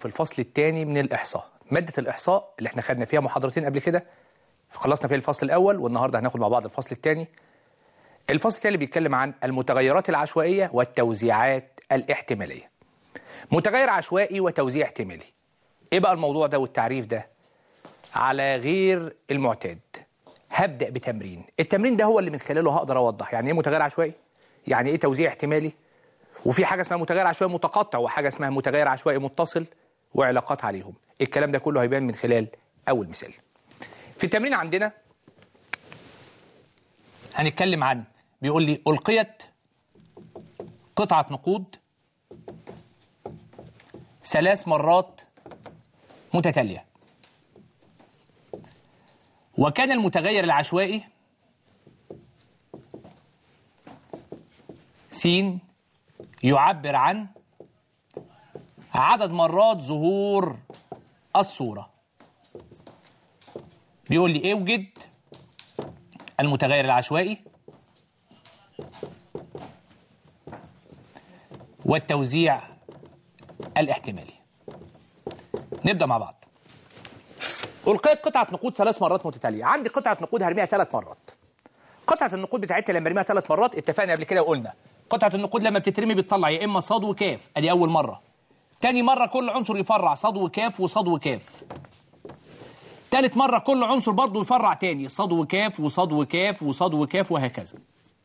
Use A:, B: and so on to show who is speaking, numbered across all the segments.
A: في الفصل الثاني من الإحصاء مادة الإحصاء اللي احنا خدنا فيها محاضرتين قبل كده خلصنا فيها الفصل الأول والنهاردة هناخد مع بعض الفصل الثاني الفصل الثاني بيتكلم عن المتغيرات العشوائية والتوزيعات الاحتمالية متغير عشوائي وتوزيع احتمالي ايه بقى الموضوع ده والتعريف ده على غير المعتاد هبدأ بتمرين التمرين ده هو اللي من خلاله هقدر أوضح يعني ايه متغير عشوائي يعني ايه توزيع احتمالي وفي حاجة اسمها متغير عشوائي متقطع وحاجة اسمها متغير عشوائي متصل وعلاقات عليهم الكلام ده كله هيبان من خلال أول مثال في التمرين عندنا هنتكلم عن بيقول لي ألقيت قطعة نقود ثلاث مرات متتالية وكان المتغير العشوائي س يعبر عن عدد مرات ظهور الصورة بيقول لي اوجد المتغير العشوائي والتوزيع الاحتمالي نبدأ مع بعض ألقيت قطعة نقود ثلاث مرات متتالية عندي قطعة نقود هرميها ثلاث مرات قطعة النقود بتاعتها لما ارميها ثلاث مرات اتفقنا قبل كده وقلنا قطعة النقود لما بتترمي بتطلع يا إما صاد وكاف أدي أول مرة تاني مرة كل عنصر يفرع صاد وكاف وصاد وكاف تالت مرة كل عنصر برضه يفرع تاني صاد وكاف وصاد وكاف وصاد وكاف وهكذا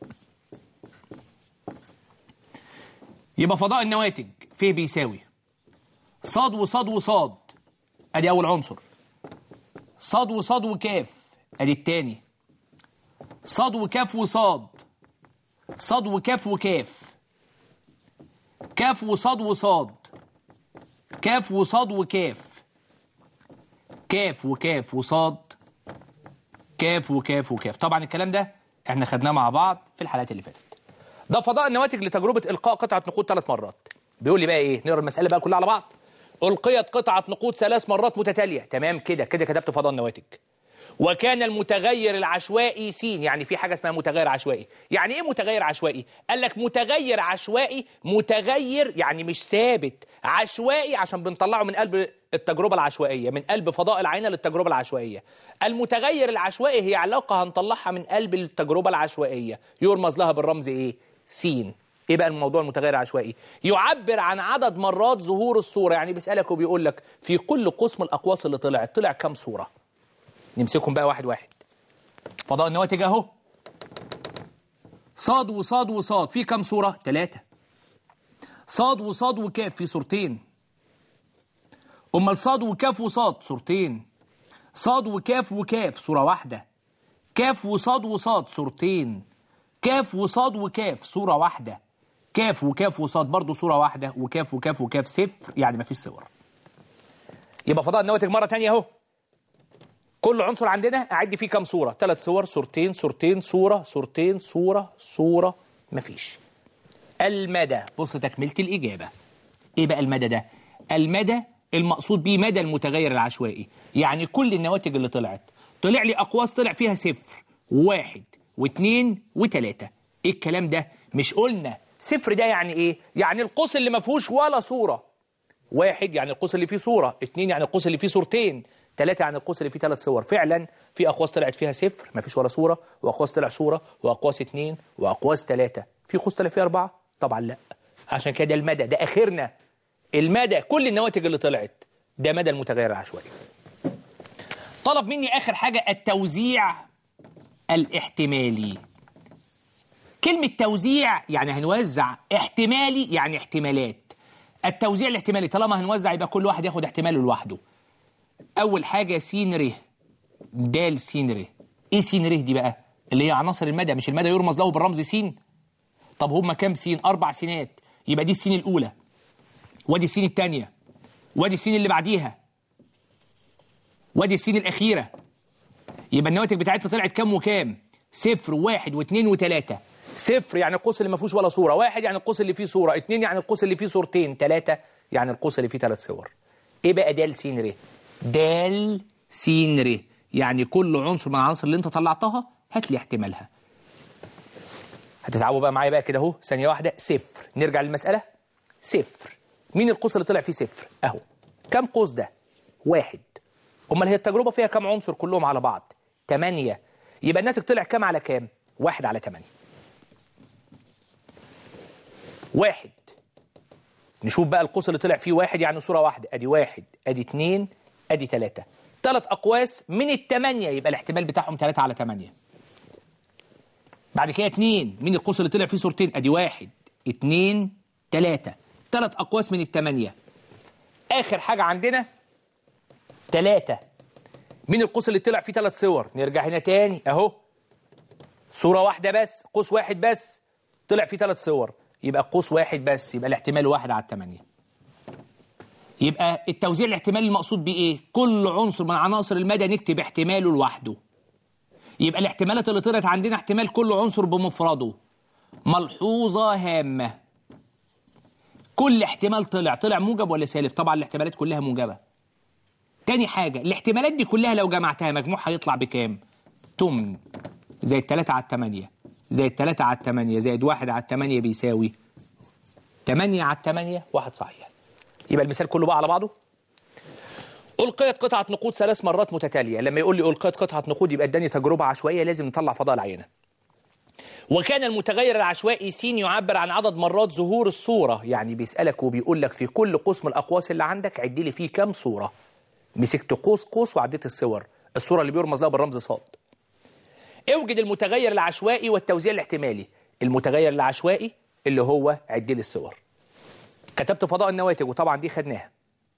A: يبقى فضاء النواتج فيه بيساوي صاد وصاد وصاد ادي اول عنصر صاد وصاد وكاف ادي التاني صاد وكاف وصاد صاد وكاف وكاف كاف وصاد وصاد كاف وصاد وكاف كاف وكاف وصاد كاف وكاف وكاف طبعا الكلام ده احنا خدناه مع بعض في الحلقات اللي فاتت ده فضاء النواتج لتجربة إلقاء قطعة نقود ثلاث مرات بيقول لي بقى إيه نقرا المسألة بقى كلها على بعض ألقيت قطعة نقود ثلاث مرات متتالية تمام كده كده كتبت فضاء النواتج وكان المتغير العشوائي س يعني في حاجة اسمها متغير عشوائي يعني ايه متغير عشوائي قال لك متغير عشوائي متغير يعني مش ثابت عشوائي عشان بنطلعه من قلب التجربة العشوائية من قلب فضاء العينة للتجربة العشوائية المتغير العشوائي هي علاقة هنطلعها من قلب التجربة العشوائية يرمز لها بالرمز ايه س ايه بقى الموضوع المتغير العشوائي يعبر عن عدد مرات ظهور الصورة يعني بيسألك وبيقول لك في كل قسم الأقواس اللي طلعت طلع كام صورة نمسكهم بقى واحد واحد فضاء النواتج اهو صاد وصاد وصاد في كام صورة ثلاثة صاد وصاد وكاف في صورتين أمال صاد وكاف وصاد صورتين صاد وكاف وكاف صورة واحدة كاف وصاد وصاد صورتين كاف وصاد وكاف صورة واحدة كاف وكاف وصاد برضو صورة واحدة وكاف وكاف وكاف صفر يعني ما فيش صور يبقى فضاء النواتج مرة تانية اهو كل عنصر عندنا أعد فيه كام صورة ثلاث صور صورتين صورتين صورة صورتين صورة صورة مفيش المدى بص تكملة الإجابة إيه بقى المدى ده المدى المقصود بيه مدى المتغير العشوائي يعني كل النواتج اللي طلعت طلع لي أقواس طلع فيها صفر واحد واثنين وثلاثة إيه الكلام ده مش قلنا صفر ده يعني إيه يعني القوس اللي ما فيهوش ولا صورة واحد يعني القوس اللي فيه صورة اثنين يعني القوس اللي فيه صورتين ثلاثة عن القوس اللي فيه ثلاث صور فعلا في أقواس طلعت فيها صفر ما فيش ولا صورة وأقواس طلع صورة وأقواس اثنين وأقواس ثلاثة في قوس طلع فيه أربعة طبعا لا عشان كده المدى ده آخرنا المدى كل النواتج اللي طلعت ده مدى المتغير العشوائي طلب مني آخر حاجة التوزيع الاحتمالي كلمة توزيع يعني هنوزع احتمالي يعني احتمالات التوزيع الاحتمالي طالما هنوزع يبقى كل واحد ياخد احتماله لوحده أول حاجة س ر د س ر إيه س ر دي بقى؟ اللي هي عناصر المدى مش المدى يرمز له بالرمز س طب هما كام س؟ أربع سينات يبقى دي السين الأولى وادي السين الثانية وادي السين اللي بعديها وادي السين الأخيرة يبقى النواتج بتاعتنا طلعت كام وكام؟ صفر وواحد واثنين وثلاثة صفر يعني القوس اللي ما فيهوش ولا صورة واحد يعني القوس اللي فيه صورة اثنين يعني القوس اللي فيه صورتين ثلاثة يعني القوس اللي فيه ثلاث صور ايه بقى دال س ر دال س ر يعني كل عنصر من العناصر اللي انت طلعتها هات لي احتمالها هتتعبوا بقى معايا بقى كده اهو ثانيه واحده صفر نرجع للمساله صفر مين القوس اللي طلع فيه صفر اهو كم قوس ده واحد امال هي التجربه فيها كم عنصر كلهم على بعض تمانية يبقى الناتج طلع كام على كام واحد على تمانية واحد نشوف بقى القوس اللي طلع فيه واحد يعني صورة واحدة ادي واحد ادي اتنين ادي تلاتة تلات اقواس من التمانية يبقى الاحتمال بتاعهم تلاتة على تمانية بعد كده اتنين مين القوس اللي طلع فيه صورتين ادي واحد اتنين تلاتة تلات اقواس من التمانية اخر حاجة عندنا تلاتة مين القوس اللي طلع فيه تلات صور نرجع هنا تاني اهو صورة واحدة بس قوس واحد بس طلع فيه تلات صور يبقى قوس واحد بس يبقى الاحتمال واحد على التمانية يبقى التوزيع الاحتمالي المقصود بيه ايه كل عنصر من عناصر المدى نكتب احتماله لوحده يبقى الاحتمالات اللي طلعت عندنا احتمال كل عنصر بمفرده ملحوظة هامة كل احتمال طلع طلع موجب ولا سالب طبعا الاحتمالات كلها موجبة تاني حاجة الاحتمالات دي كلها لو جمعتها مجموع هيطلع بكام تمن زائد 3 على 8 زائد 3 على 8 زائد 1 على 8 بيساوي 8 على 8 واحد صحيح يبقى المثال كله بقى على بعضه ألقيت قطعة نقود ثلاث مرات متتالية لما يقول لي ألقيت قطعة نقود يبقى اداني تجربة عشوائية لازم نطلع فضاء العينة وكان المتغير العشوائي س يعبر عن عدد مرات ظهور الصورة يعني بيسألك وبيقول لك في كل قوس من الأقواس اللي عندك عد لي فيه كام صورة مسكت قوس قوس وعديت الصور الصورة اللي بيرمز لها بالرمز صاد اوجد المتغير العشوائي والتوزيع الاحتمالي المتغير العشوائي اللي هو عد لي الصور كتبت فضاء النواتج وطبعا دي خدناها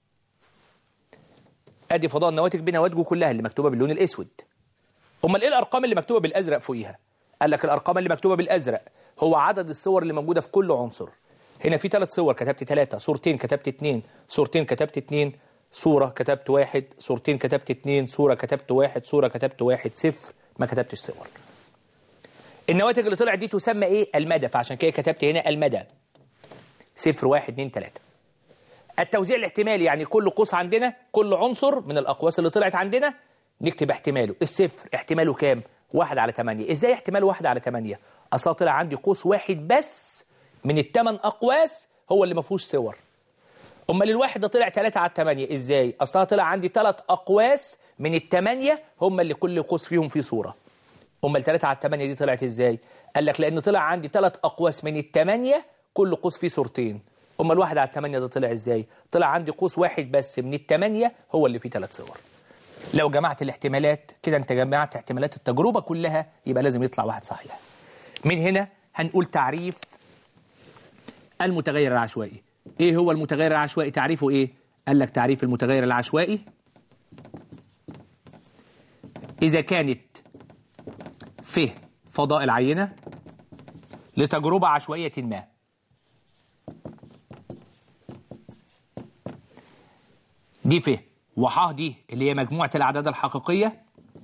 A: ادي فضاء النواتج بنواتجه كلها اللي مكتوبه باللون الاسود امال ايه الارقام اللي مكتوبه بالازرق فوقيها قال لك الارقام اللي مكتوبه بالازرق هو عدد الصور اللي موجوده في كل عنصر هنا في ثلاث صور كتبت ثلاثة صورتين كتبت اثنين صورتين كتبت اثنين صورة كتبت واحد صورتين كتبت اثنين صورة كتبت واحد صورة كتبت واحد صفر ما كتبتش صور النواتج اللي طلعت دي تسمى ايه المدى فعشان كده كتبت هنا المدى صفر واحد اتنين تلاتة التوزيع الاحتمالي يعني كل قوس عندنا كل عنصر من الأقواس اللي طلعت عندنا نكتب احتماله الصفر احتماله كام واحد على تمانية ازاي احتماله واحد على تمانية اصلا طلع عندي قوس واحد بس من التمن أقواس هو اللي ما فيهوش صور امال الواحد ده طلع 3 على 8 ازاي اصلا طلع عندي ثلاث اقواس من الثمانيه هم اللي كل قوس فيهم فيه صوره امال 3 على 8 دي طلعت ازاي قال لك لان طلع عندي ثلاث اقواس من الثمانيه كل قوس فيه صورتين امال الواحد على 8 ده طلع ازاي طلع عندي قوس واحد بس من الثمانيه هو اللي فيه ثلاث صور لو جمعت الاحتمالات كده انت جمعت احتمالات التجربه كلها يبقى لازم يطلع واحد صحيح من هنا هنقول تعريف المتغير العشوائي ايه هو المتغير العشوائي تعريفه ايه قال لك تعريف المتغير العشوائي اذا كانت ف فضاء العينه لتجربه عشوائيه ما دي ف وح دي اللي هي مجموعه الاعداد الحقيقيه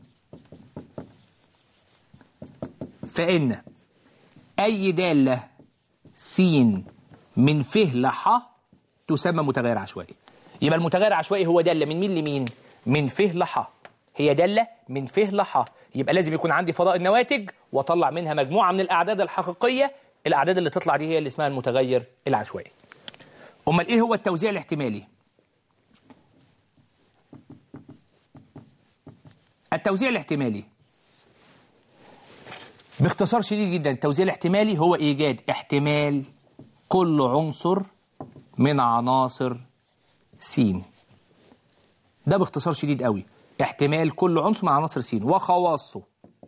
A: فان اي داله س من ف لح تسمى متغير عشوائي يبقى المتغير العشوائي هو دالة من مين لمين من ف لح هي دالة من ف لح يبقى لازم يكون عندي فضاء النواتج واطلع منها مجموعة من الأعداد الحقيقية الأعداد اللي تطلع دي هي اللي اسمها المتغير العشوائي أمال إيه هو التوزيع الاحتمالي التوزيع الاحتمالي باختصار شديد جدا التوزيع الاحتمالي هو إيجاد احتمال كل عنصر من عناصر س ده باختصار شديد قوي احتمال كل عنصر من عناصر س وخواصه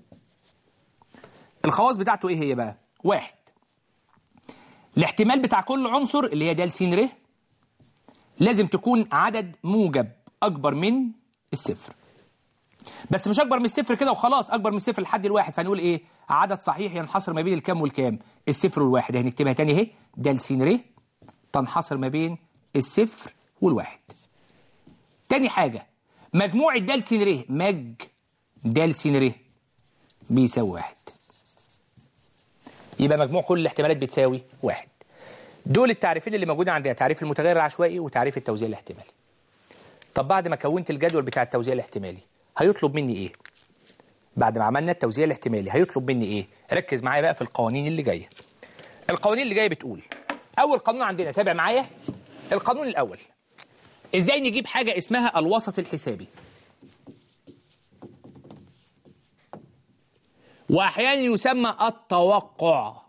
A: الخواص بتاعته ايه هي بقى واحد الاحتمال بتاع كل عنصر اللي هي د س ر لازم تكون عدد موجب اكبر من الصفر بس مش اكبر من الصفر كده وخلاص اكبر من الصفر لحد الواحد فنقول ايه عدد صحيح ينحصر ما بين الكام والكام الصفر والواحد هنكتبها تاني اهي د س ر تنحصر ما بين الصفر والواحد تاني حاجة مجموع د س ر مج د س ر بيساوي واحد يبقى مجموع كل الاحتمالات بتساوي واحد دول التعريفين اللي موجودين عندنا تعريف المتغير العشوائي وتعريف التوزيع الاحتمالي طب بعد ما كونت الجدول بتاع التوزيع الاحتمالي هيطلب مني ايه بعد ما عملنا التوزيع الاحتمالي هيطلب مني ايه ركز معايا بقى في القوانين اللي جايه القوانين اللي جايه بتقول اول قانون عندنا تابع معايا القانون الاول ازاي نجيب حاجة اسمها الوسط الحسابي واحيانا يسمى التوقع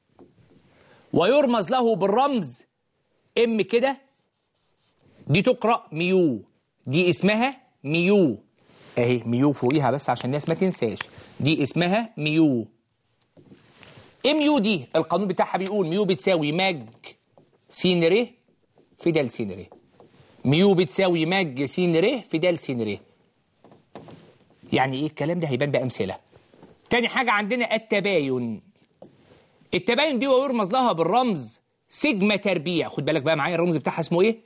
A: ويرمز له بالرمز ام كده دي تقرا ميو دي اسمها ميو اهي ميو فوقيها بس عشان الناس ما تنساش دي اسمها ميو ام يو دي القانون بتاعها بيقول ميو بتساوي ماج س ر في د س ر ميو بتساوي ماج س ر في د س ر يعني ايه الكلام ده هيبان بامثله تاني حاجه عندنا التباين التباين دي ويرمز لها بالرمز سيجما تربيع خد بالك بقى معايا الرمز بتاعها اسمه ايه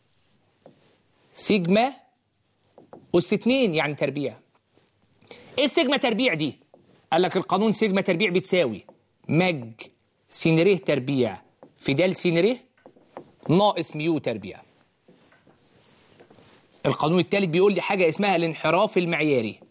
A: سيجما أس 2 يعني تربيع ايه السيجما تربيع دي قال لك القانون سيجما تربيع بتساوي مج س ر تربيع في د س ر ناقص ميو تربيع القانون الثالث بيقول لي حاجة اسمها الانحراف المعياري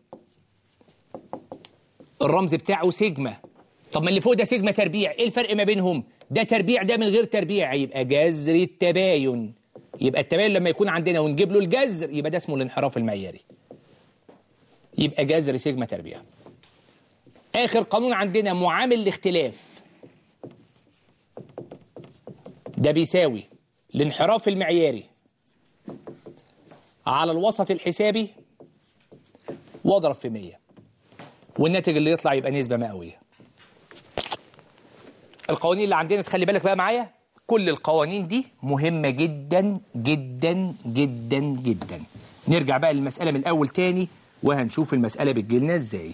A: الرمز بتاعه سيجما طب ما اللي فوق ده سيجما تربيع ايه الفرق ما بينهم ده تربيع ده من غير تربيع يبقى جذر التباين يبقى التباين لما يكون عندنا ونجيب له الجذر يبقى ده اسمه الانحراف المعياري يبقى جذر سيجما تربيع اخر قانون عندنا معامل الاختلاف ده بيساوي الانحراف المعياري على الوسط الحسابي واضرب في 100 والناتج اللي يطلع يبقى نسبة مئوية القوانين اللي عندنا تخلي بالك بقى معايا كل القوانين دي مهمة جدا جدا جدا جدا نرجع بقى للمسألة من الأول تاني وهنشوف المسألة بتجيلنا ازاي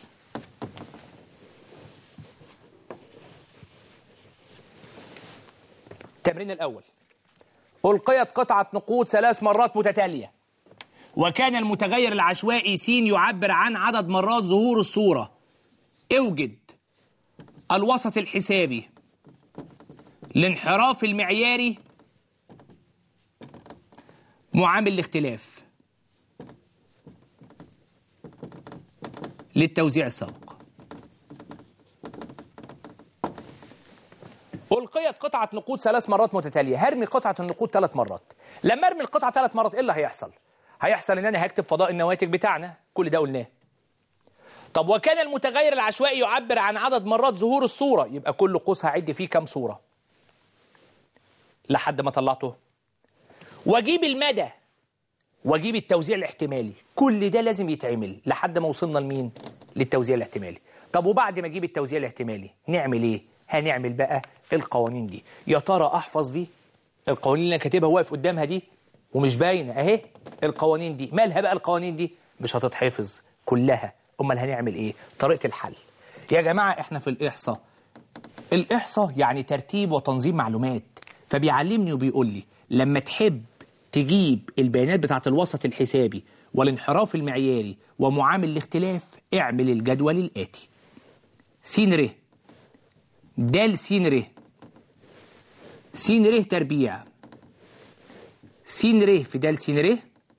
A: التمرين الأول ألقيت قطعة نقود ثلاث مرات متتالية وكان المتغير العشوائي س يعبر عن عدد مرات ظهور الصورة اوجد الوسط الحسابي الانحراف المعياري معامل الاختلاف للتوزيع السابق ألقيت قطعة نقود ثلاث مرات متتالية هرمي قطعة النقود ثلاث مرات لما ارمي القطعة ثلاث مرات ايه اللي هيحصل هيحصل ان انا هكتب فضاء النواتج بتاعنا كل ده قلناه طب وكان المتغير العشوائي يعبر عن عدد مرات ظهور الصورة يبقى كل قوس هعد فيه كام صورة لحد ما طلعته واجيب المدى واجيب التوزيع الاحتمالي كل ده لازم يتعمل لحد ما وصلنا لمين للتوزيع الاحتمالي طب وبعد ما اجيب التوزيع الاحتمالي نعمل ايه هنعمل بقى القوانين دي يا ترى احفظ دي القوانين اللي انا كاتبها واقف قدامها دي ومش باينه اهي القوانين دي مالها بقى القوانين دي مش هتتحفظ كلها امال هنعمل ايه طريقه الحل يا جماعه احنا في الاحصاء الاحصاء يعني ترتيب وتنظيم معلومات فبيعلمني وبيقول لي لما تحب تجيب البيانات بتاعه الوسط الحسابي والانحراف المعياري ومعامل الاختلاف اعمل الجدول الاتي س ر د س ر س ر تربيع س ر في د س ر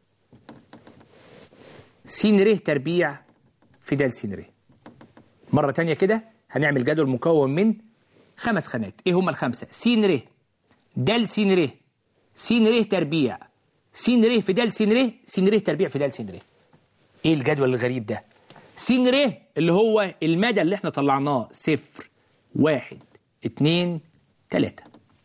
A: س ر تربيع في د س ر مرة تانية كده هنعمل جدول مكون من خمس خانات ايه هما الخمسة س ر د س ر س ر تربيع س ر في د س ر س ر تربيع في د س ر ايه الجدول الغريب ده س ر اللي هو المدى اللي احنا طلعناه صفر واحد اتنين تلاتة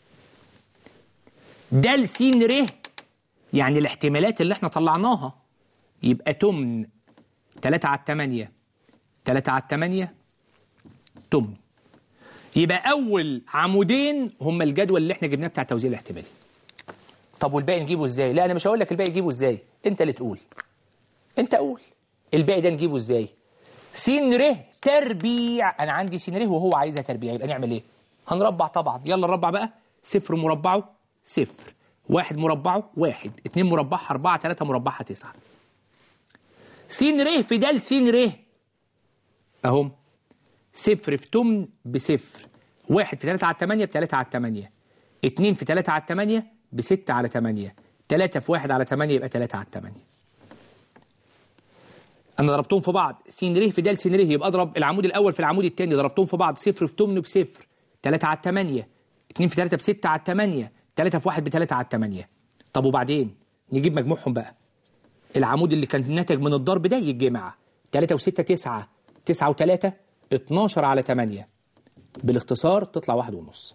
A: د س ر يعني الاحتمالات اللي احنا طلعناها يبقى تمن 3 على 8 3 على 8 تمن يبقى اول عمودين هم الجدول اللي احنا جبناه بتاع التوزيع الاحتمالي طب والباقي نجيبه ازاي لا انا مش هقول لك الباقي نجيبه ازاي انت اللي تقول انت قول الباقي ده نجيبه ازاي س ر تربيع انا عندي س ر وهو عايزها تربيع يبقى نعمل ايه هنربع طبعا يلا نربع بقى صفر مربعه صفر واحد مربعه واحد اتنين مربعها أربعة تلاتة مربعها تسعة س ر في د س ر أهم صفر في تمن بصفر واحد في تلاتة على التمانية بتلاتة على التمانية اتنين في تلاتة على التمانية بستة على تمانية تلاتة في واحد على تمانية يبقى تلاتة على التمانية أنا ضربتهم في بعض س ر في د س ر يبقى أضرب العمود الأول في العمود التاني ضربتهم في بعض صفر في تمن بصفر تلاتة على التمانية اتنين في تلاتة بستة على التمانية تلاتة في واحد بتلاتة على التمانية طب وبعدين نجيب مجموعهم بقى العمود اللي كان ناتج من الضرب ده يتجمع 3 و6 9 9 و3 12 على 8 بالاختصار تطلع واحد ونص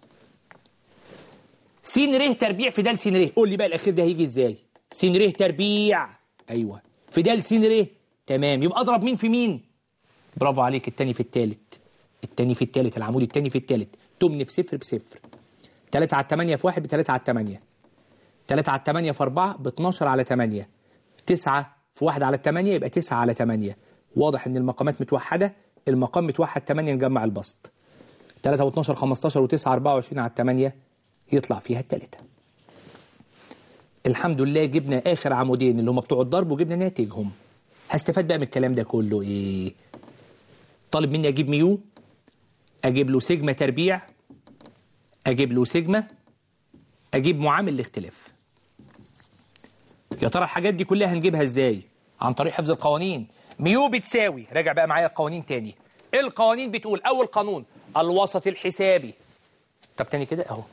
A: س ر تربيع في د س ر قول لي بقى الاخير ده هيجي ازاي س ر تربيع ايوه في د س ر تمام يبقى اضرب مين في مين برافو عليك التاني في التالت التاني في التالت العمود التاني في التالت تمن في صفر بصفر 3 على 8 في 1 ب 3 على 8 3 على 8 في 4 ب 12 على 8 9 في 1 على 8 يبقى 9 على 8 واضح ان المقامات متوحده المقام متوحد 8 نجمع البسط 3 و12 15 و9 24 على 8 يطلع فيها التالتة الحمد لله جبنا اخر عمودين اللي هم بتوع الضرب وجبنا ناتجهم هستفاد بقى من الكلام ده كله ايه طالب مني اجيب ميو اجيب له سيجما تربيع اجيب له سيجما اجيب معامل الاختلاف يا ترى الحاجات دي كلها هنجيبها ازاي عن طريق حفظ القوانين ميو بتساوي راجع بقى معايا القوانين تاني القوانين بتقول اول قانون الوسط الحسابي طب تاني كده اهو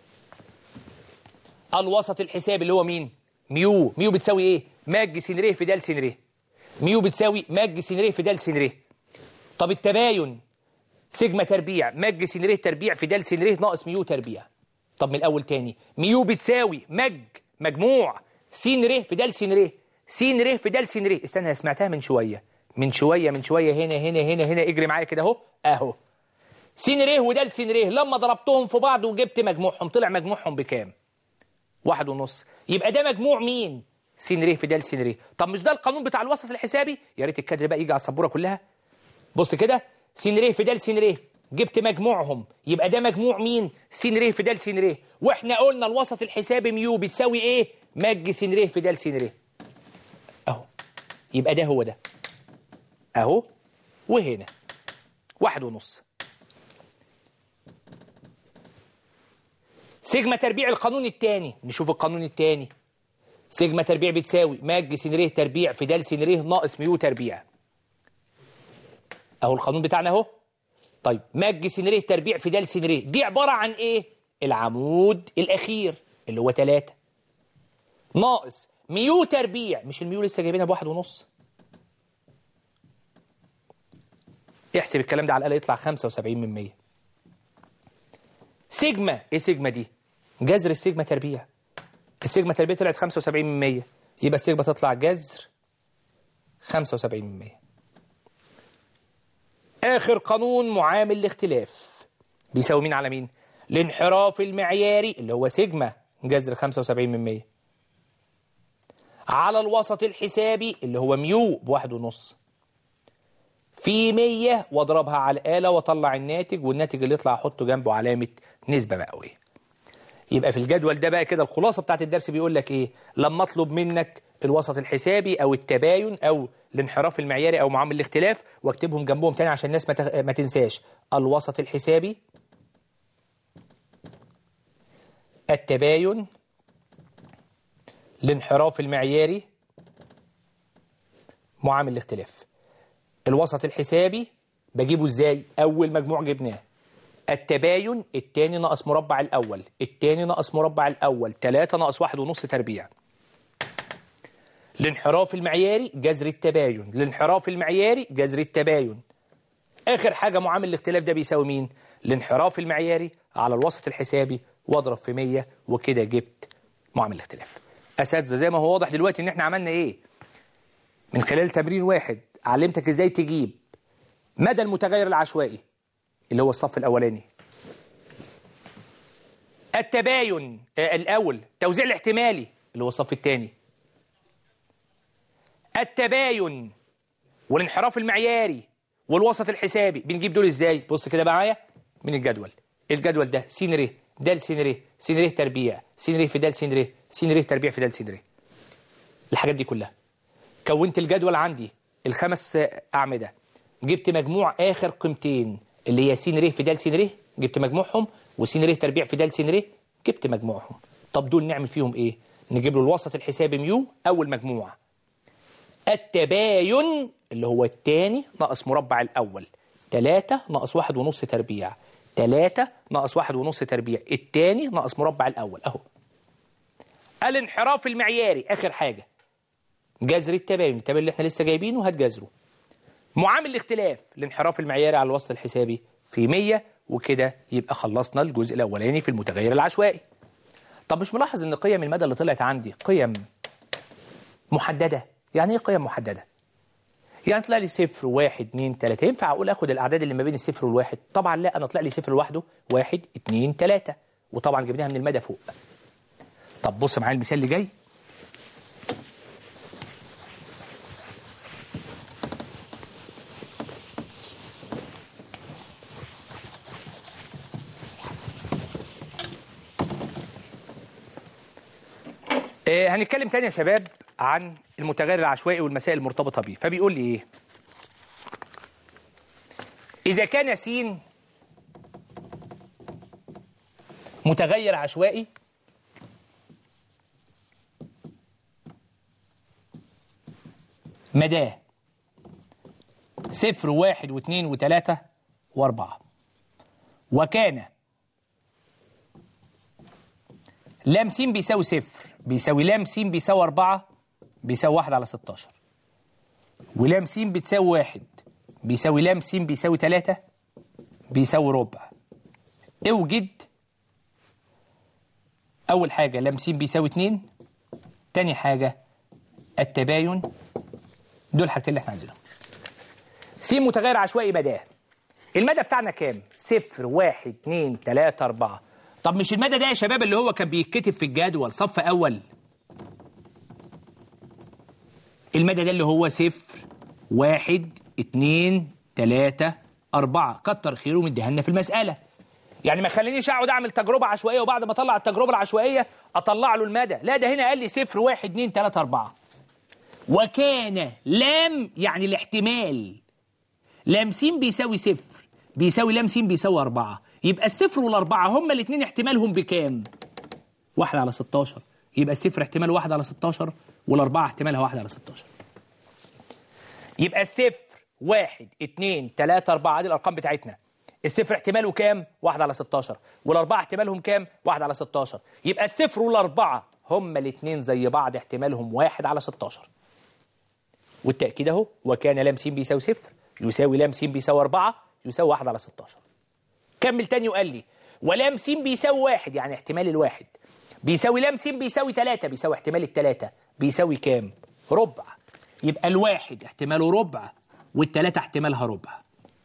A: الوسط الحسابي اللي هو مين ميو ميو بتساوي ايه ماج س ر في د س ر ميو بتساوي ماج س ر في د س ر طب التباين سيجما تربيع ماج س ر تربيع في د س ر ناقص ميو تربيع طب من الاول تاني ميو بتساوي مج مجموع س ر في د س ر س ر في د س ر استنى أنا سمعتها من شويه من شويه من شويه هنا هنا هنا هنا اجري معايا كده اهو اهو س ر ودال س ر لما ضربتهم في بعض وجبت مجموعهم طلع مجموعهم بكام واحد ونص يبقى ده مجموع مين س ر في د س ر طب مش ده القانون بتاع الوسط الحسابي يا ريت الكادر بقى يجي على السبوره كلها بص كده س ر في د س ر جبت مجموعهم يبقى ده مجموع مين س ر في د س ر واحنا قلنا الوسط الحسابي ميو بتساوي ايه مج س ر في د س ر اهو يبقى ده هو ده اهو وهنا واحد ونص سيجما تربيع القانون الثاني نشوف القانون الثاني سيجما تربيع بتساوي ماج س ر تربيع في د س ر ناقص ميو تربيع اهو القانون بتاعنا اهو طيب ماج س ر تربيع في د س ر دي عباره عن ايه العمود الاخير اللي هو 3 ناقص ميو تربيع مش الميو لسه جايبينها بواحد ونص احسب الكلام ده على الاقل يطلع 75 من 100 سيجما ايه سيجما دي جذر السيجما تربيع السيجما تربيع طلعت 75 من 100 يبقى السيجما تطلع جذر 75 من 100 اخر قانون معامل الاختلاف بيساوي مين على مين الانحراف المعياري اللي هو سيجما جذر 75 من 100 على الوسط الحسابي اللي هو ميو بواحد ونص في 100 واضربها على الآلة واطلع الناتج والناتج اللي يطلع احطه جنبه علامة نسبة مئوية يبقى في الجدول ده بقى كده الخلاصة بتاعت الدرس بيقول لك ايه لما اطلب منك الوسط الحسابي او التباين او الانحراف المعياري او معامل الاختلاف واكتبهم جنبهم تاني عشان الناس ما, تخ... ما تنساش الوسط الحسابي التباين الانحراف المعياري معامل الاختلاف الوسط الحسابي بجيبه ازاي اول مجموع جبناه التباين التاني ناقص مربع الاول التاني ناقص مربع الاول 3 ناقص واحد ونص تربيع الانحراف المعياري جذر التباين الانحراف المعياري جذر التباين اخر حاجه معامل الاختلاف ده بيساوي مين الانحراف المعياري على الوسط الحسابي واضرب في 100 وكده جبت معامل الاختلاف اساتذه زي ما هو واضح دلوقتي ان احنا عملنا ايه من خلال تمرين واحد علمتك ازاي تجيب مدى المتغير العشوائي اللي هو الصف الاولاني التباين آه الاول توزيع الاحتمالي اللي هو الصف الثاني التباين والانحراف المعياري والوسط الحسابي بنجيب دول ازاي بص كده معايا من الجدول الجدول ده س ر د س ر س ر تربيع س ر في د س ر س ر تربيع في د س ر الحاجات دي كلها كونت الجدول عندي الخمس أعمدة جبت مجموع آخر قيمتين اللي هي س ر في د س ر جبت مجموعهم وس ر تربيع في د س ر جبت مجموعهم طب دول نعمل فيهم ايه نجيب له الوسط الحسابي ميو أول مجموعة التباين اللي هو الثاني ناقص مربع الأول 3 ناقص واحد ونص تربيع 3 ناقص واحد ونص تربيع الثاني ناقص مربع الأول أهو الانحراف المعياري آخر حاجة جذر التباين التباين اللي احنا لسه جايبينه هتجذره معامل الاختلاف الانحراف المعياري على الوسط الحسابي في 100 وكده يبقى خلصنا الجزء الاولاني في المتغير العشوائي طب مش ملاحظ ان قيم المدى اللي طلعت عندي قيم محدده يعني ايه قيم محدده يعني طلع لي صفر واحد اتنين تلاتة ينفع اقول اخد الاعداد اللي ما بين الصفر والواحد طبعا لا انا طلع لي صفر لوحده واحد اتنين تلاتة وطبعا جبناها من المدى فوق طب بص معايا المثال اللي جاي آه، هنتكلم تاني يا شباب عن المتغير العشوائي والمسائل المرتبطة بيه فبيقول لي ايه إذا كان س متغير عشوائي مداه صفر واحد واثنين وثلاثة وأربعة وكان لام س بيساوي صفر بيساوي لام س بيساوي أربعة بيساوي واحد على ستاشر ولام س بتساوي واحد بيساوي لام س بيساوي تلاتة بيساوي ربع اوجد أول حاجة لام س بيساوي اتنين تاني حاجة التباين دول الحاجتين اللي احنا عايزينهم س متغير عشوائي مداه المدى بتاعنا كام؟ صفر واحد اتنين تلاتة أربعة طب مش المدى ده يا شباب اللي هو كان بيتكتب في الجدول صف أول المدى ده اللي هو صفر واحد اتنين تلاتة أربعة كتر خيره مديها لنا في المسألة يعني ما خلينيش اقعد اعمل تجربه عشوائيه وبعد ما اطلع التجربه العشوائيه اطلع له المدى لا ده هنا قال لي صفر واحد اتنين تلاته اربعه وكان لام يعني الاحتمال لام س بيساوي صفر بيساوي لام س بيساوي أربعة يبقى الصفر والأربعة هما الاثنين احتمالهم بكام؟ واحد على 16 يبقى الصفر احتمال واحد على 16 والأربعة احتمالها واحد على 16 يبقى الصفر واحد اتنين تلاتة أربعة دي الأرقام بتاعتنا الصفر احتماله كام؟ واحد على 16 والأربعة احتمالهم كام؟ واحد على 16 يبقى الصفر والأربعة هما الاثنين زي بعض احتمالهم واحد على 16 والتأكيد اهو وكان لام س بيساوي صفر يساوي لام س بيساوي 4 يساوي 1 على 16 كمل تاني وقال لي ولام س بيساوي 1 يعني احتمال الواحد بيساوي لام س بيساوي 3 بيساوي احتمال الثلاثة بيساوي كام؟ ربع يبقى الواحد احتماله ربع والثلاثة احتمالها ربع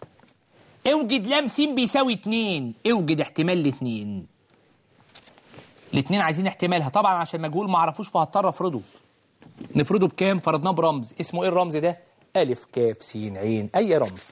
A: اوجد لام س بيساوي 2 اوجد احتمال الاثنين الاثنين عايزين احتمالها طبعا عشان مجهول ما اعرفوش فهضطر افرضه نفرضه بكام فرضناه برمز اسمه ايه الرمز ده ألف كاف س عين أي رمز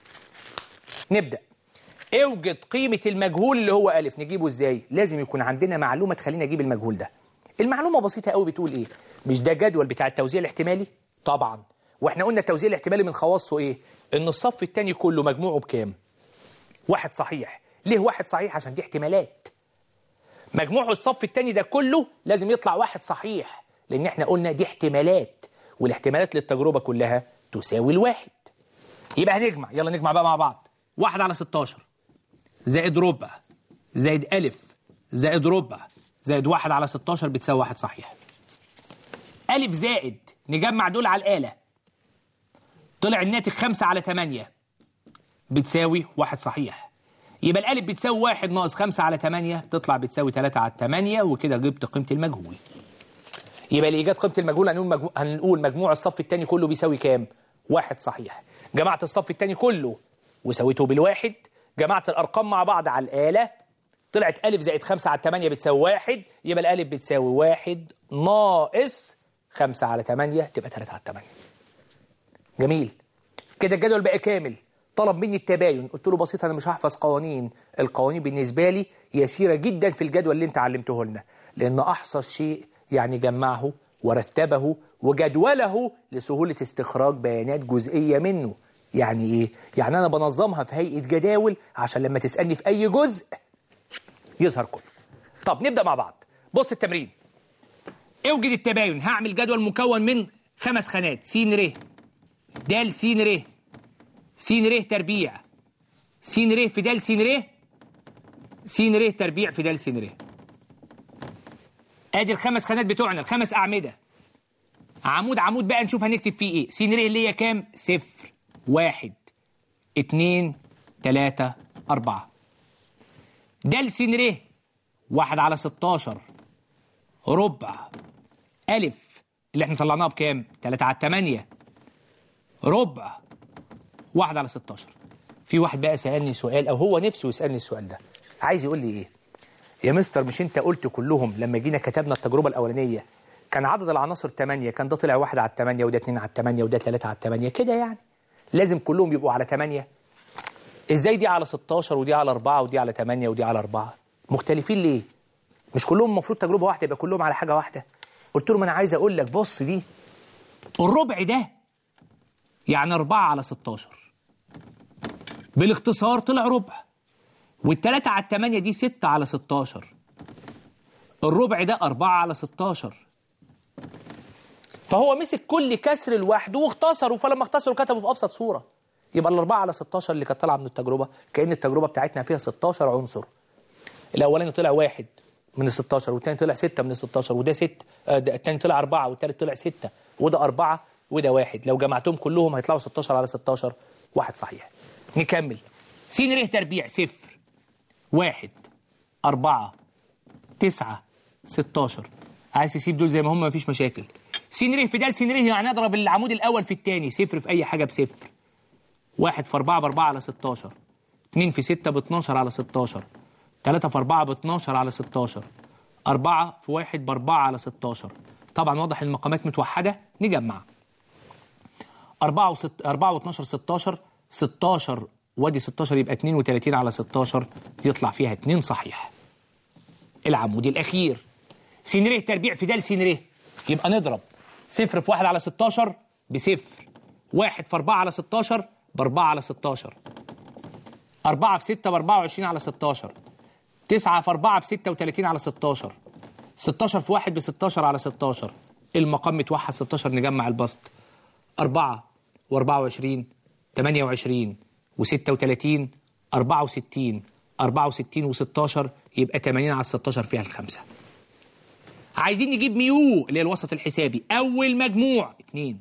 A: نبدأ اوجد قيمة المجهول اللي هو ألف نجيبه إزاي لازم يكون عندنا معلومة تخلينا أجيب المجهول ده المعلومة بسيطة قوي بتقول إيه مش ده جدول بتاع التوزيع الاحتمالي طبعا واحنا قلنا التوزيع الاحتمالي من خواصه إيه إن الصف الثاني كله مجموعه بكام واحد صحيح ليه واحد صحيح عشان دي احتمالات مجموع الصف الثاني ده كله لازم يطلع واحد صحيح لأن احنا قلنا دي احتمالات والاحتمالات للتجربة كلها تساوي الواحد يبقى هنجمع يلا نجمع بقى مع بعض واحد على 16 زائد ربع زائد ألف زائد ربع زائد واحد على 16 بتساوي واحد صحيح ألف زائد نجمع دول على الآلة طلع الناتج خمسة على 8 بتساوي واحد صحيح يبقى الألف بتساوي واحد ناقص خمسة على 8 تطلع بتساوي 3 على 8 وكده جبت قيمة المجهول يبقى لإيجاد قيمة المجهول هنقول مجموع, هنقول مجموع الصف الثاني كله بيساوي كام؟ واحد صحيح جمعت الصف الثاني كله وسويته بالواحد جمعت الأرقام مع بعض على الآلة طلعت ألف زائد خمسة على الثمانية بتساوي واحد يبقى الألف بتساوي واحد ناقص خمسة على ثمانية تبقى ثلاثة على الثمانية جميل كده الجدول بقى كامل طلب مني التباين قلت له بسيط أنا مش هحفظ قوانين القوانين بالنسبة لي يسيرة جدا في الجدول اللي انت علمته لنا لأن أحصى شيء يعني جمعه ورتبه وجدوله لسهولة استخراج بيانات جزئية منه يعني إيه؟ يعني أنا بنظمها في هيئة جداول عشان لما تسألني في أي جزء يظهر كله طب نبدأ مع بعض بص التمرين اوجد التباين هعمل جدول مكون من خمس خانات س ر د س ر س ر تربيع س ر في د س ر س ر تربيع في د س ر ادي الخمس خانات بتوعنا الخمس اعمده عمود عمود بقى نشوف هنكتب فيه ايه س ر اللي هي كام صفر واحد اتنين تلاتة أربعة د س ر واحد على ستاشر ربع ألف اللي احنا طلعناها بكام؟ تلاتة على التمانية ربع واحد على ستاشر في واحد بقى سألني سؤال أو هو نفسه يسألني السؤال ده عايز يقول لي إيه؟ يا مستر مش أنت قلت كلهم لما جينا كتبنا التجربة الأولانية كان عدد العناصر 8 كان ده طلع واحد على الثمانية وده اتنين على الثمانية وده تلاتة على الثمانية كده يعني لازم كلهم يبقوا على 8 ازاي دي على 16 ودي على 4 ودي على 8 ودي على 4 مختلفين ليه مش كلهم المفروض تجربه واحده يبقى كلهم على حاجه واحده قلت له ما انا عايز اقول لك بص دي الربع ده يعني 4 على 16 بالاختصار طلع ربع والتلاتة على التمانية دي 6 على 16 الربع ده 4 على 16 فهو مسك كل كسر لوحده واختصره فلما اختصره كتبه في ابسط صوره يبقى الأربعة على 16 اللي كانت طالعة من التجربة كأن التجربة بتاعتنا فيها 16 عنصر الأولاني طلع واحد من ال 16 والثاني طلع 6 من ال 16 وده 6 آه الثاني طلع 4 والثالث طلع 6 وده 4 وده واحد لو جمعتهم كلهم هيطلعوا 16 على 16 واحد صحيح نكمل س ر تربيع صفر واحد أربعة تسعة 16 عايز تسيب دول زي ما هم مفيش مشاكل س ر في د س ر يعني اضرب العمود الأول في الثاني صفر في أي حاجة بصفر واحد في أربعة بأربعة على 16 اتنين في ستة ب 12 على 16 تلاتة في أربعة ب 12 على 16 أربعة في واحد بأربعة على 16 طبعا واضح المقامات متوحدة نجمع أربعة وست أربعة و12 16 16 وادي 16 يبقى 32 على 16 يطلع فيها 2 صحيح العمود الأخير س ر تربيع في د س ر يبقى نضرب صفر في واحد على 16 بصفر واحد في 4 على 16 بأربعة على 16 أربعة في ستة بأربعة وعشرين على 16 تسعة في أربعة بستة وتلاتين على 16 16 في واحد بستاشر على 16 المقام متوحد 16 نجمع البسط أربعة وأربعة وعشرين تمانية وعشرين وستة وتلاتين أربعة وستين أربعة وستين وستاشر يبقى تمانين على 16 فيها الخمسة عايزين نجيب ميو اللي هي الوسط الحسابي أول مجموع اتنين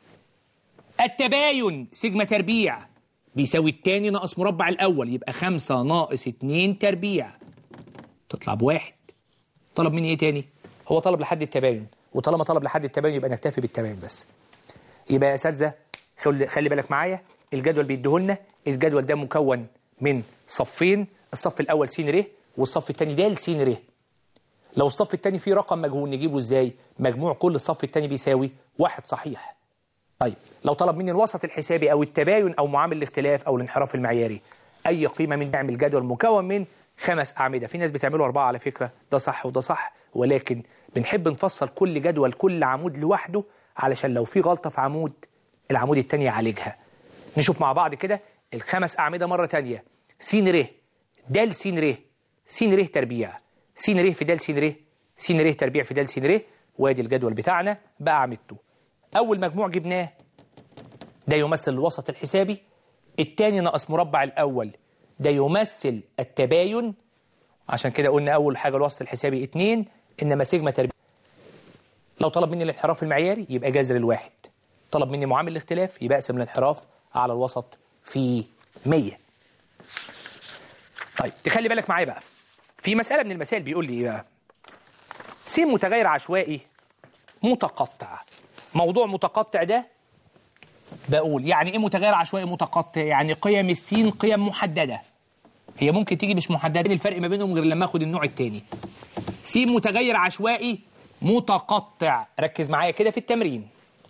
A: التباين سيجما تربيع بيساوي التاني ناقص مربع الأول يبقى خمسة ناقص اتنين تربيع تطلع بواحد طلب مني ايه تاني؟ هو طلب لحد التباين وطالما طلب لحد التباين يبقى نكتفي بالتباين بس يبقى يا اساتذه خل- خلي بالك معايا الجدول بيديهولنا الجدول ده مكون من صفين الصف الاول س ر والصف الثاني د س ر لو الصف الثاني فيه رقم مجهول نجيبه ازاي مجموع كل الصف الثاني بيساوي واحد صحيح طيب لو طلب مني الوسط الحسابي او التباين او معامل الاختلاف او الانحراف المعياري اي قيمه من نعمل جدول مكون من خمس اعمده في ناس بتعملوا اربعه على فكره ده صح وده صح ولكن بنحب نفصل كل جدول كل عمود لوحده علشان لو في غلطه في عمود العمود الثاني يعالجها نشوف مع بعض كده الخمس اعمده مره ثانيه س ر د س ر س ر تربيع س ر في د س ر س ر تربيع في د س ر وادي الجدول بتاعنا بقى اعمدته اول مجموع جبناه ده يمثل الوسط الحسابي الثاني ناقص مربع الاول ده يمثل التباين عشان كده قلنا اول حاجه الوسط الحسابي اتنين انما سيجما تربيع لو طلب مني الانحراف المعياري يبقى جذر الواحد طلب مني معامل الاختلاف يبقى اقسم الانحراف على الوسط في 100 طيب تخلي بالك معايا بقى في مسألة من المسائل بيقول لي ايه بقى س متغير عشوائي متقطع موضوع متقطع ده بقول يعني ايه متغير عشوائي متقطع يعني قيم السين قيم محددة هي ممكن تيجي مش محددة الفرق ما بينهم غير لما اخد النوع الثاني س متغير عشوائي متقطع ركز معايا كده في التمرين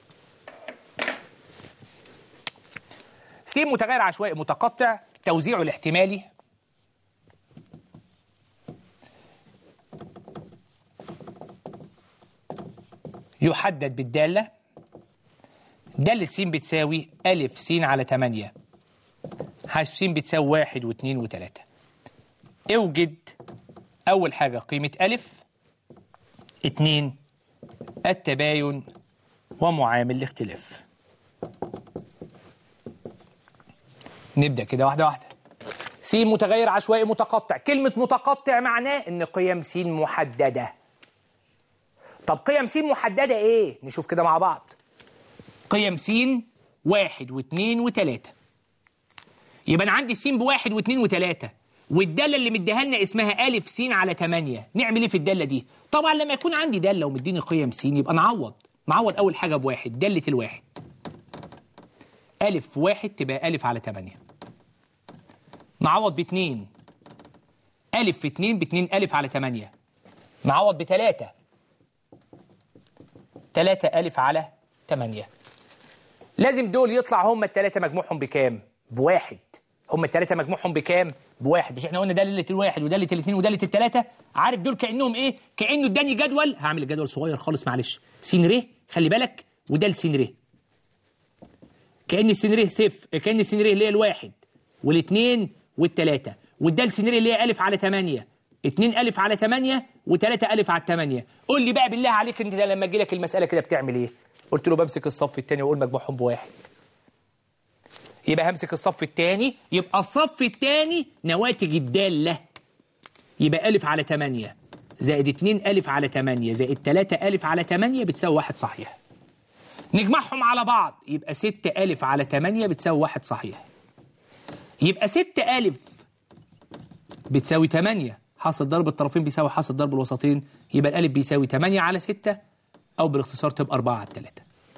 A: س متغير عشوائي متقطع توزيعه الاحتمالي يحدد بالدالة دالة س بتساوي ألف س على 8 ح س بتساوي واحد واثنين وثلاثة اوجد أول حاجة قيمة ألف اتنين التباين ومعامل الاختلاف نبدأ كده واحدة واحدة س متغير عشوائي متقطع كلمة متقطع معناه إن قيم س محددة طب قيم س محددة إيه؟ نشوف كده مع بعض قيم س واحد واثنين وثلاثة يبقى أنا عندي س بواحد واثنين وثلاثة والدالة اللي مديها لنا اسمها ألف س على 8 نعمل إيه في الدالة دي؟ طبعا لما يكون عندي دالة ومديني قيم س يبقى نعوض نعوض أول حاجة بواحد دالة الواحد ألف واحد تبقى ألف على 8 نعوض باتنين ألف في اتنين باتنين ألف على 8 نعوض بتلاتة تلاتة ألف على 8 لازم دول يطلع هم التلاتة مجموعهم بكام؟ بواحد هم التلاتة مجموعهم بكام؟ بواحد مش احنا قلنا دالة الواحد ودالة الاثنين ودالة التلاتة عارف دول كأنهم ايه؟ كأنه اداني جدول هعمل الجدول صغير خالص معلش س ر خلي بالك وده س ر كأن س ر صفر كأن س ر اللي هي الواحد والاثنين والتلاتة والدال س ر اللي هي ألف على 8 2 ألف على 8 و3 ألف على 8 قول لي بقى بالله عليك انت لما اجي لك المسألة كده بتعمل ايه؟ قلت له بمسك الصف الثاني واقول مجموعهم بواحد يبقى همسك الصف الثاني يبقى الصف الثاني نواتج الدالة يبقى ألف على 8 زائد 2 ألف على 8 زائد 3 ألف على 8 بتساوي واحد صحيح نجمعهم على بعض يبقى 6 ألف على 8 بتساوي واحد صحيح يبقى 6 ألف بتساوي 8 حاصل ضرب الطرفين بيساوي حاصل ضرب الوسطين يبقى الألف بيساوي 8 على 6 أو بالاختصار تبقى 4 على 3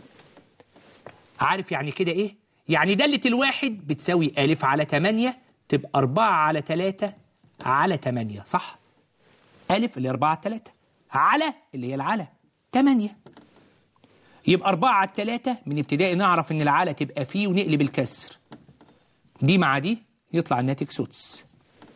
A: عارف يعني كده إيه؟ يعني دالة الواحد بتساوي ألف على 8 تبقى 4 على 3 على 8 صح؟ ألف اللي هي 4 على 3 على اللي هي العلى 8 يبقى 4 على 3 من ابتدائي نعرف إن العلى تبقى فيه ونقلب الكسر دي مع دي يطلع الناتج سدس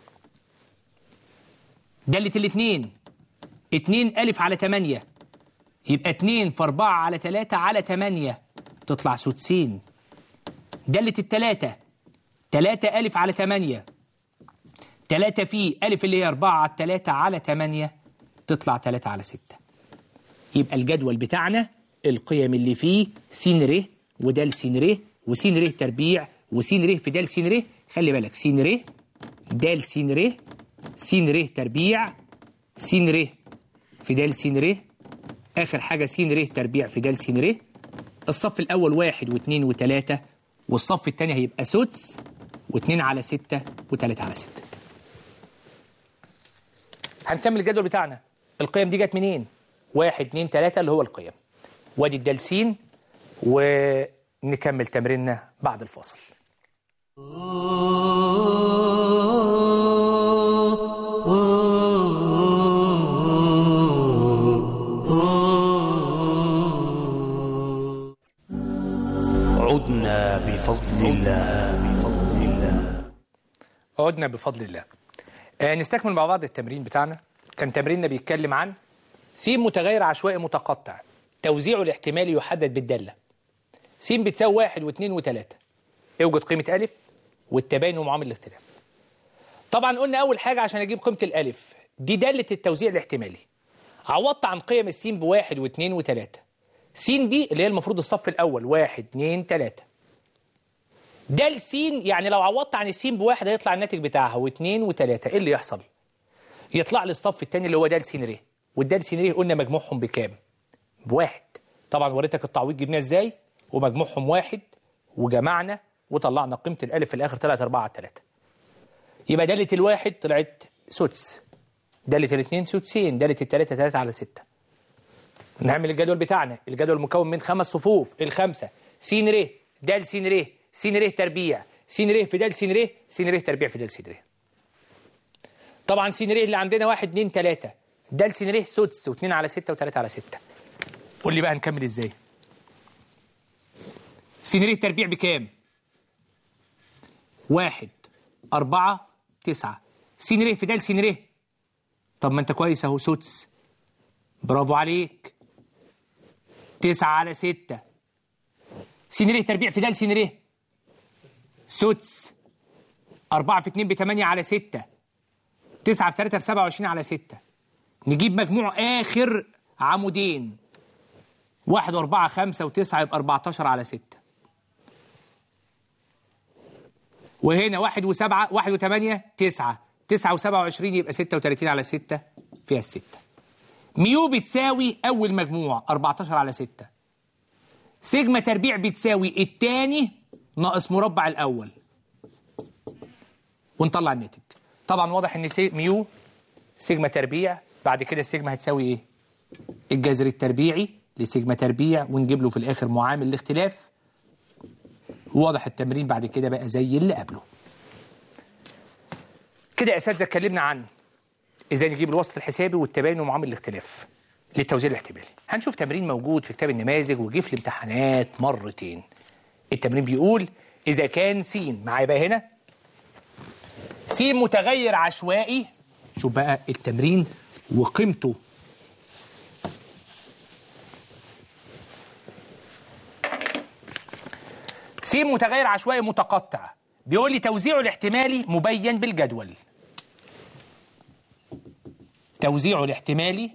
A: دالة الاثنين 2 ألف على 8 يبقى 2 في 4 على 3 على 8 تطلع سدسين دالة التلاتة تلاتة ألف على تمانية تلاتة في ألف اللي هي أربعة على التلاتة على تمانية تطلع تلاتة على ستة يبقى الجدول بتاعنا القيم اللي فيه س ر ودال س ر وس ر تربيع وس ر في دال س ر خلي بالك س ر دال س ر س ر تربيع س ر في دال س ر آخر حاجة س ر تربيع في دال س ر الصف الأول واحد واثنين وثلاثة والصف الثاني هيبقى سدس واثنين على ستة وثلاثة على ستة هنكمل الجدول بتاعنا القيم دي جت منين؟ واحد اتنين تلاتة اللي هو القيم وادي الدالسين ونكمل تمريننا بعد الفاصل
B: عدنا بفضل الله بفضل الله
A: عدنا بفضل الله آه نستكمل مع بعض التمرين بتاعنا كان تمريننا بيتكلم عن س متغير عشوائي متقطع توزيعه الاحتمالي يحدد بالدالة س بتساوي واحد واثنين وثلاثة اوجد قيمة ألف والتباين ومعامل الاختلاف طبعا قلنا أول حاجة عشان أجيب قيمة الألف دي دالة التوزيع الاحتمالي عوضت عن قيم السين بواحد واثنين وثلاثة س دي اللي هي المفروض الصف الأول واحد اثنين ثلاثة ده السين يعني لو عوضت عن السين بواحد هيطلع الناتج بتاعها واثنين وثلاثة ايه اللي يحصل؟ يطلع لي الصف الثاني اللي هو ده السين ر وده السين ر قلنا مجموعهم بكام؟ بواحد طبعا وريتك التعويض جبناه ازاي ومجموعهم واحد وجمعنا وطلعنا قيمة الألف في الآخر طلعت 4 على 3 يبقى دالة الواحد طلعت سدس دالة الاثنين سدسين دالة الثلاثة 3 على 6 نعمل الجدول بتاعنا الجدول مكون من خمس صفوف الخمسة س ر د س ر س ر تربيع س ر في د س ر س ر تربيع في د س ر طبعا س ر اللي عندنا واحد اتنين تلاتة د س ر سدس واثنين على ستة وثلاثة على ستة قول لي بقى نكمل ازاي س ر تربيع بكام واحد أربعة تسعة س ر في د س ر طب ما انت كويس اهو سدس برافو عليك تسعة على ستة سينريه تربيع في دال سينريه سدس أربعة في اتنين بتمانية على ستة تسعة في تلاتة في سبعة وعشرين على ستة نجيب مجموع آخر عمودين واحد وأربعة خمسة وتسعة يبقى أربعتاشر على ستة وهنا واحد وسبعة واحد وثمانية تسعة تسعة وسبعة وعشرين يبقى ستة وتلاتين على ستة فيها الستة ميو بتساوي أول مجموع 14 على 6 سيجما تربيع بتساوي التاني ناقص مربع الأول ونطلع الناتج طبعا واضح ان سي ميو سيجما تربيع بعد كده السيجما هتساوي ايه الجذر التربيعي لسيجما تربيع ونجيب له في الاخر معامل الاختلاف واضح التمرين بعد كده بقى زي اللي قبله كده يا اساتذه اتكلمنا عن ازاي نجيب الوسط الحسابي والتباين ومعامل الاختلاف للتوزيع الاحتمالي هنشوف تمرين موجود في كتاب النماذج وجه في الامتحانات مرتين التمرين بيقول اذا كان س معايا بقى هنا س متغير عشوائي شوف بقى التمرين وقيمته س متغير عشوائي متقطع بيقول لي توزيعه الاحتمالي مبين بالجدول توزيعه الاحتمالي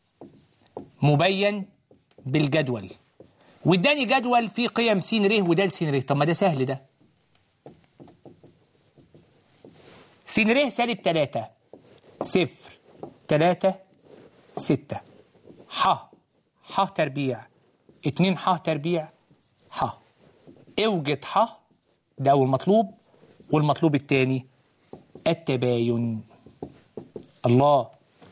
A: مبين بالجدول واداني جدول فيه قيم س ر وده س ر طب ما ده سهل ده س ر سالب 3 صفر 3 6 ح ح تربيع 2 ح تربيع ح اوجد ح ده أول مطلوب والمطلوب الثاني التباين الله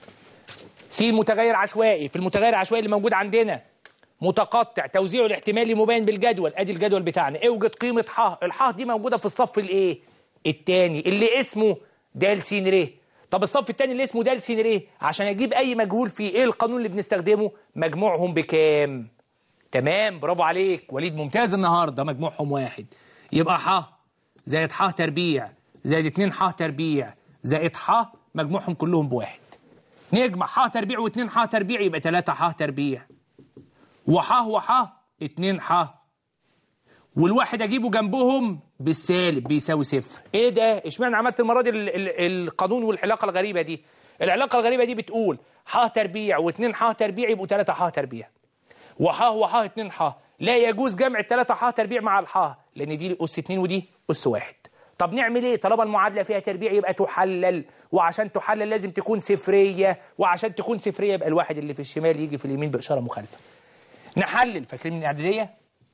A: س متغير عشوائي في المتغير العشوائي اللي موجود عندنا متقطع توزيعه الاحتمالي مبين بالجدول ادي الجدول بتاعنا اوجد قيمه ح الح دي موجوده في الصف الايه الثاني اللي اسمه د س ر طب الصف الثاني اللي اسمه د س ر عشان اجيب اي مجهول فيه ايه القانون اللي بنستخدمه مجموعهم بكام تمام برافو عليك وليد ممتاز النهارده مجموعهم واحد يبقى ح زائد ح تربيع زائد 2 ح تربيع زائد ح مجموعهم كلهم بواحد نجمع ح تربيع و2 ح تربيع يبقى 3 ح تربيع وح وح 2 ح والواحد اجيبه جنبهم بالسالب بيساوي صفر ايه ده اشمعنى عملت المره دي ال ال القانون والعلاقه الغريبه دي العلاقه الغريبه دي بتقول ح تربيع و2 ح تربيع يبقوا 3 ح تربيع وح وح 2 ح لا يجوز جمع الثلاثة ح تربيع مع الح لان دي اس 2 ودي اس 1 طب نعمل ايه طالما المعادله فيها تربيع يبقى تحلل وعشان تحلل لازم تكون صفريه وعشان تكون صفريه يبقى الواحد اللي في الشمال يجي في اليمين باشاره مخالفه نحلل فاكرين من الاعداديه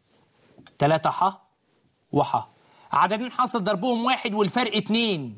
A: 3 ح وح عددين حاصل ضربهم واحد والفرق اتنين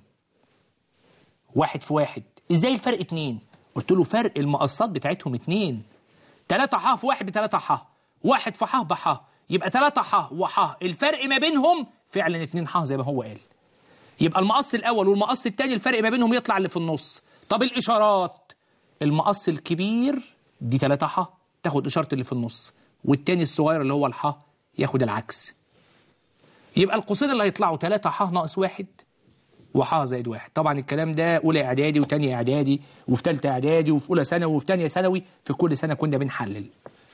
A: واحد في واحد ازاي الفرق اتنين قلت له فرق المقصات بتاعتهم اتنين 3 ح في واحد بتلاتة ح واحد في ح بح يبقى 3 ح وح الفرق ما بينهم فعلا 2 ح زي ما هو قال يبقى المقص الاول والمقص الثاني الفرق ما بينهم يطلع اللي في النص طب الاشارات المقص الكبير دي 3 ح تاخد اشاره اللي في النص والتاني الصغير اللي هو الح ياخد العكس يبقى القوسين اللي هيطلعوا 3 ح ناقص واحد وح زائد واحد طبعا الكلام ده اولى اعدادي وثانيه اعدادي وفي ثالثه اعدادي وفي اولى ثانوي وفي ثانيه ثانوي في كل سنه كنا بنحلل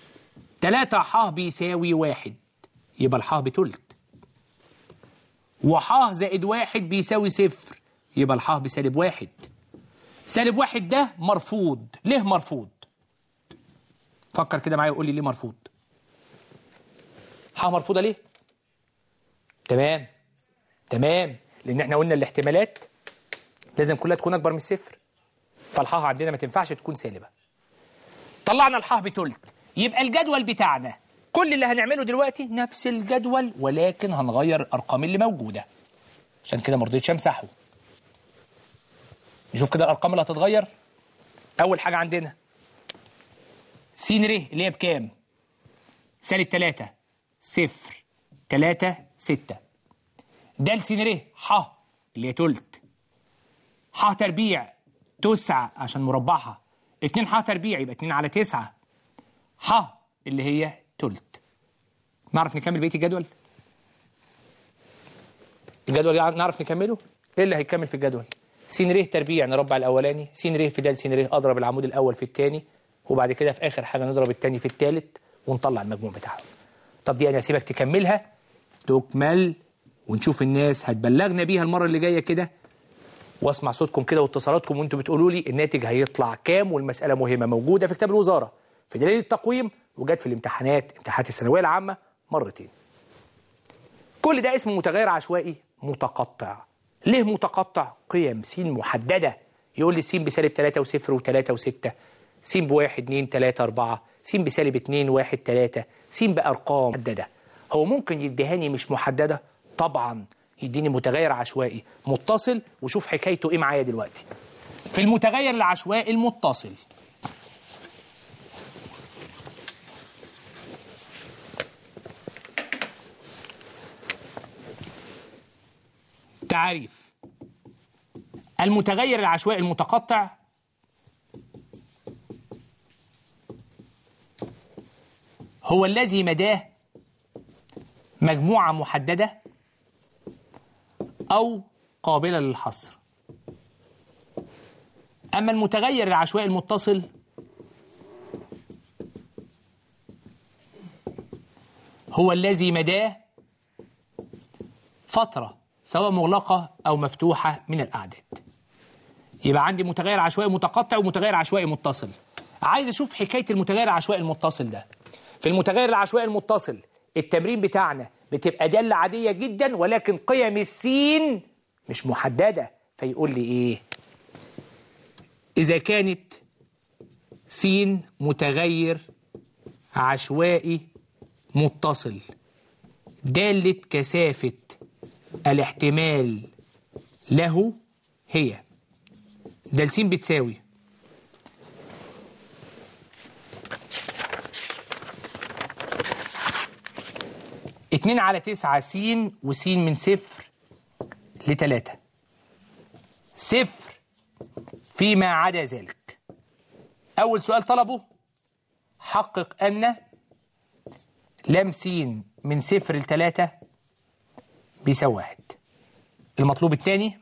A: 3 ح بيساوي واحد يبقى الح بتلت وح زائد واحد بيساوي صفر يبقى الح بسالب واحد سالب واحد ده مرفوض ليه مرفوض فكر كده معايا وقول لي ليه مرفوض ح مرفوضه ليه تمام تمام لان احنا قلنا الاحتمالات لازم كلها تكون اكبر من الصفر فالحاء عندنا ما تنفعش تكون سالبه طلعنا الحاء بتلت يبقى الجدول بتاعنا كل اللي هنعمله دلوقتي نفس الجدول ولكن هنغير الارقام اللي موجوده عشان كده ما رضيتش امسحه نشوف كده الارقام اللي هتتغير اول حاجه عندنا س ر اللي هي بكام سالب 3 صفر 3 6 د س ر ح اللي هي تلت ح تربيع تسعة عشان مربعها 2 ح تربيع يبقى 2 على 9 ح اللي هي تلت نعرف نكمل بقيه الجدول الجدول نعرف نكمله ايه اللي هيكمل في الجدول س ر تربيع نربع الاولاني س ر في د س ر اضرب العمود الاول في الثاني وبعد كده في اخر حاجه نضرب الثاني في الثالث ونطلع المجموع بتاعهم طب دي انا هسيبك تكملها تكمل ونشوف الناس هتبلغنا بيها المره اللي جايه كده واسمع صوتكم كده واتصالاتكم وانتم بتقولوا لي الناتج هيطلع كام والمساله مهمه موجوده في كتاب الوزاره في دليل التقويم وجت في الامتحانات امتحانات الثانويه العامه مرتين كل ده اسمه متغير عشوائي متقطع ليه متقطع قيم س محدده يقول لي س بسالب 3 و0 و3 و6 س بواحد اتنين تلاتة أربعة س بسالب اتنين واحد تلاتة س بأرقام محددة هو ممكن يديهاني مش محددة طبعا يديني متغير عشوائي متصل وشوف حكايته ايه معايا دلوقتي في المتغير العشوائي المتصل تعريف المتغير العشوائي المتقطع هو الذي مداه مجموعة محددة أو قابلة للحصر أما المتغير العشوائي المتصل هو الذي مداه فترة سواء مغلقة أو مفتوحة من الأعداد يبقى عندي متغير عشوائي متقطع ومتغير عشوائي متصل عايز أشوف حكاية المتغير العشوائي المتصل ده في المتغير العشوائي المتصل التمرين بتاعنا بتبقى دالة عادية جدا ولكن قيم السين مش محددة فيقول لي إيه إذا كانت سين متغير عشوائي متصل دالة كثافة الاحتمال له هي ده س بتساوي اتنين على تسعة س وس من صفر لتلاتة صفر فيما عدا ذلك أول سؤال طلبه حقق أن لام س من صفر لتلاتة بيساوي واحد المطلوب الثاني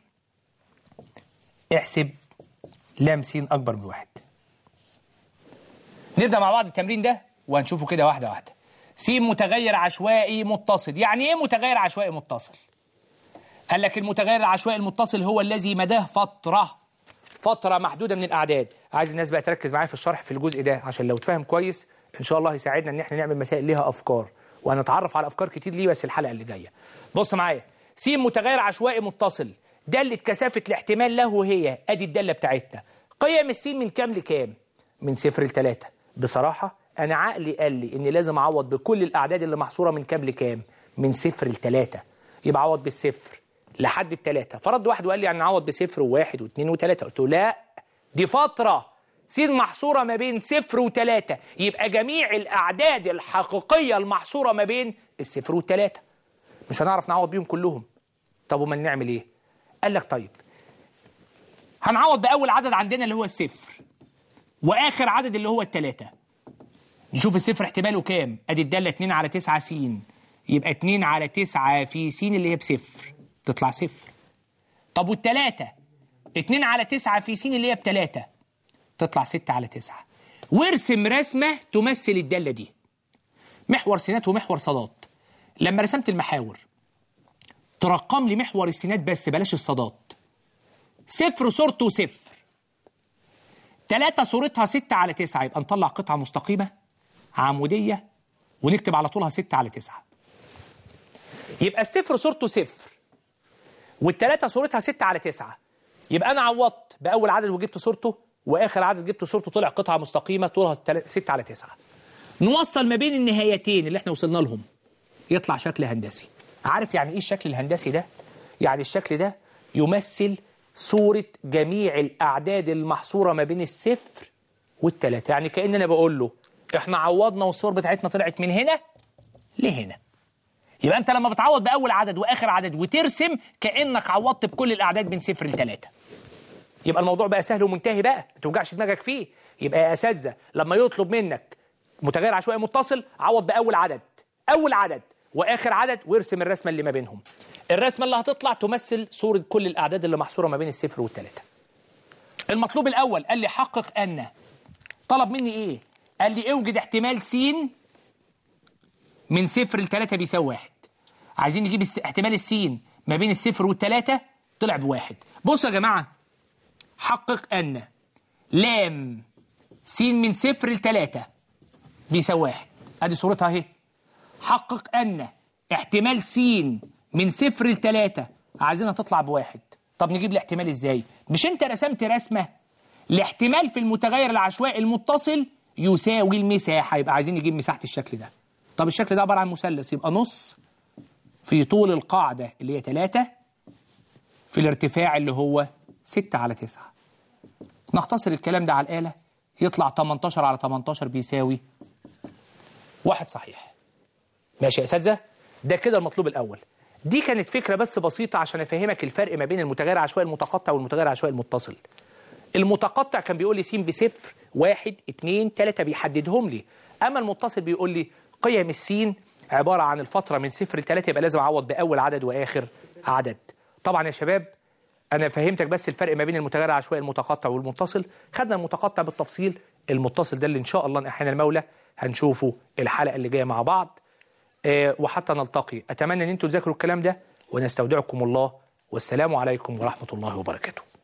A: احسب لام س أكبر من واحد نبدأ مع بعض التمرين ده وهنشوفه كده واحدة واحدة س متغير عشوائي متصل يعني ايه متغير عشوائي متصل قال لك المتغير العشوائي المتصل هو الذي مداه فترة فترة محدودة من الأعداد عايز الناس بقى تركز معايا في الشرح في الجزء ده عشان لو تفهم كويس إن شاء الله يساعدنا إن احنا نعمل مسائل ليها أفكار وهنتعرف على أفكار كتير ليه بس الحلقة اللي جاية بص معايا س متغير عشوائي متصل دالة كثافة الاحتمال له هي أدي الدالة بتاعتنا قيم السين من كام لكام من صفر لتلاتة بصراحة أنا عقلي قال لي إني لازم أعوض بكل الأعداد اللي محصورة من كام لكام من صفر لتلاتة يبقى أعوض بالصفر لحد التلاتة فرد واحد وقال لي يعني نعوض بصفر وواحد واثنين وتلاتة قلت له لا دي فترة س محصورة ما بين صفر وتلاتة يبقى جميع الأعداد الحقيقية المحصورة ما بين الصفر والتلاتة مش هنعرف نعوض بيهم كلهم طب وما نعمل ايه قال لك طيب هنعوض بأول عدد عندنا اللي هو الصفر وآخر عدد اللي هو التلاتة نشوف الصفر احتماله كام ادي الدالة 2 على 9 س يبقى 2 على 9 في س اللي هي بصفر تطلع صفر طب والتلاتة 2 على 9 في س اللي هي بتلاتة تطلع 6 على 9 وارسم رسمة تمثل الدالة دي محور سينات ومحور صادات لما رسمت المحاور ترقم لي محور السينات بس بلاش الصادات صفر صورته صفر تلاتة صورتها ستة على تسعة يبقى نطلع قطعة مستقيمة عمودية ونكتب على طولها ستة على تسعة يبقى الصفر صورته صفر والتلاتة صورتها ستة على تسعة يبقى أنا عوضت بأول عدد وجبت صورته وآخر عدد جبت صورته طلع قطعة مستقيمة طولها ستة على تسعة نوصل ما بين النهايتين اللي احنا وصلنا لهم يطلع شكل هندسي عارف يعني ايه الشكل الهندسي ده؟ يعني الشكل ده يمثل صورة جميع الأعداد المحصورة ما بين الصفر والتلاتة يعني كأن أنا بقول له إحنا عوضنا والصور بتاعتنا طلعت من هنا لهنا يبقى أنت لما بتعوض بأول عدد وآخر عدد وترسم كأنك عوضت بكل الأعداد من صفر لتلاتة يبقى الموضوع بقى سهل ومنتهي بقى ما توجعش دماغك فيه يبقى يا أساتذة لما يطلب منك متغير عشوائي متصل عوض بأول عدد أول عدد وآخر عدد وارسم الرسمة اللي ما بينهم الرسمة اللي هتطلع تمثل صورة كل الأعداد اللي محصورة ما بين الصفر والتلاتة المطلوب الأول قال لي حقق أن طلب مني إيه؟ قال لي اوجد احتمال س من صفر لتلاتة بيساوي واحد عايزين نجيب الس- احتمال السين ما بين الصفر والتلاتة طلع بواحد بصوا يا جماعة حقق أن لام س من صفر لتلاتة بيساوي واحد ادي صورتها اهي حقق ان احتمال س من صفر لتلاتة عايزينها تطلع بواحد طب نجيب الاحتمال ازاي مش انت رسمت رسمة الاحتمال في المتغير العشوائي المتصل يساوي المساحة يبقى عايزين نجيب مساحة الشكل ده طب الشكل ده عبارة عن مثلث يبقى نص في طول القاعدة اللي هي 3 في الارتفاع اللي هو 6 على 9 نختصر الكلام ده على الآلة يطلع 18 على 18 بيساوي واحد صحيح ماشي يا أساتذة ده كده المطلوب الأول دي كانت فكرة بس بسيطة عشان أفهمك الفرق ما بين المتغير العشوائي المتقطع والمتغير العشوائي المتصل المتقطع كان بيقول لي س بصفر واحد اتنين تلاتة بيحددهم لي أما المتصل بيقول لي قيم السين عبارة عن الفترة من صفر لتلاتة يبقى لازم أعوض بأول عدد وآخر عدد طبعا يا شباب أنا فهمتك بس الفرق ما بين المتغير العشوائي المتقطع والمتصل خدنا المتقطع بالتفصيل المتصل ده اللي إن شاء الله إن أحيانا المولى هنشوفه الحلقة اللي جاية مع بعض آه، وحتى نلتقي أتمنى أن أنتم تذاكروا الكلام ده ونستودعكم الله والسلام عليكم ورحمة الله وبركاته